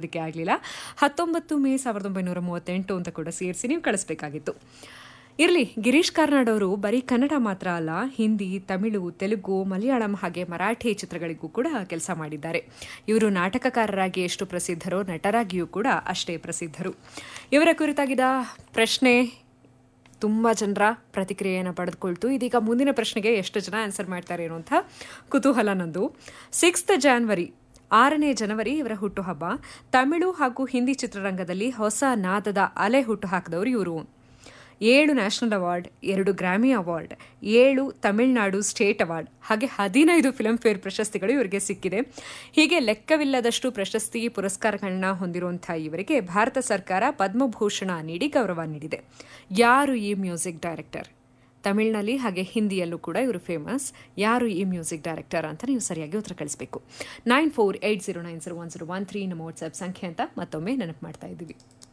ಕಳಿಸೋದಕ್ಕೆ ಆಗಲಿಲ್ಲ ಹತ್ತೊಂಬತ್ತು ಮೇ ಸಾವಿರದ ಒಂಬೈನೂರ ಮೂವತ್ತೆಂಟು ಅಂತ ಕೂಡ ಸೇರಿಸಿ ನೀವು ಕಳಿಸ್ಬೇಕಾಗಿತ್ತು ಇರಲಿ ಗಿರೀಶ್ ಕಾರ್ನಾಡ್ ಅವರು ಬರೀ ಕನ್ನಡ ಮಾತ್ರ ಅಲ್ಲ ಹಿಂದಿ ತಮಿಳು ತೆಲುಗು ಮಲಯಾಳಂ ಹಾಗೆ ಮರಾಠಿ ಚಿತ್ರಗಳಿಗೂ ಕೂಡ ಕೆಲಸ ಮಾಡಿದ್ದಾರೆ ಇವರು ನಾಟಕಕಾರರಾಗಿ ಎಷ್ಟು ಪ್ರಸಿದ್ಧರೋ ನಟರಾಗಿಯೂ ಕೂಡ ಅಷ್ಟೇ ಪ್ರಸಿದ್ಧರು ಇವರ ಕುರಿತಾಗಿದ್ದ ಪ್ರಶ್ನೆ ತುಂಬ ಜನರ ಪ್ರತಿಕ್ರಿಯೆಯನ್ನು ಪಡೆದುಕೊಳ್ತು ಇದೀಗ ಮುಂದಿನ ಪ್ರಶ್ನೆಗೆ ಎಷ್ಟು ಜನ ಆನ್ಸರ್ ಮಾಡ್ತಾರೆ ಅನ್ನುವಂಥ ಕುತೂಹಲ ನಂದು ಸಿಕ್ಸ್ತ್ ಜಾನ್ವರಿ ಆರನೇ ಜನವರಿ ಇವರ ಹುಟ್ಟುಹಬ್ಬ ತಮಿಳು ಹಾಗೂ ಹಿಂದಿ ಚಿತ್ರರಂಗದಲ್ಲಿ ಹೊಸ ನಾದದ ಅಲೆ ಹುಟ್ಟು ಹಾಕಿದವರು ಇವರು ಏಳು ನ್ಯಾಷನಲ್ ಅವಾರ್ಡ್ ಎರಡು ಗ್ರಾಮಿ ಅವಾರ್ಡ್ ಏಳು ತಮಿಳುನಾಡು ಸ್ಟೇಟ್ ಅವಾರ್ಡ್ ಹಾಗೆ ಹದಿನೈದು ಫಿಲ್ಮ್ಫೇರ್ ಪ್ರಶಸ್ತಿಗಳು ಇವರಿಗೆ ಸಿಕ್ಕಿದೆ ಹೀಗೆ ಲೆಕ್ಕವಿಲ್ಲದಷ್ಟು ಪ್ರಶಸ್ತಿ ಪುರಸ್ಕಾರಗಳನ್ನ ಹೊಂದಿರುವಂಥ ಇವರಿಗೆ ಭಾರತ ಸರ್ಕಾರ ಪದ್ಮಭೂಷಣ ನೀಡಿ ಗೌರವ ನೀಡಿದೆ ಯಾರು ಈ ಮ್ಯೂಸಿಕ್ ಡೈರೆಕ್ಟರ್ ತಮಿಳಿನಲ್ಲಿ ಹಾಗೆ ಹಿಂದಿಯಲ್ಲೂ ಕೂಡ ಇವರು ಫೇಮಸ್ ಯಾರು ಈ ಮ್ಯೂಸಿಕ್ ಡೈರೆಕ್ಟರ್ ಅಂತ ನೀವು ಸರಿಯಾಗಿ ಉತ್ತರ ಕಳಿಸಬೇಕು nine four eight zero nine zero one zero one three ನಮ್ಮ ವಾಟ್ಸ್ಆ್ಯಪ್ ಸಂಖ್ಯೆ ಅಂತ ಮತ್ತೊಮ್ಮೆ ನೆನಪು ಮಾಡ್ತಾ ಇದ್ದೀವಿ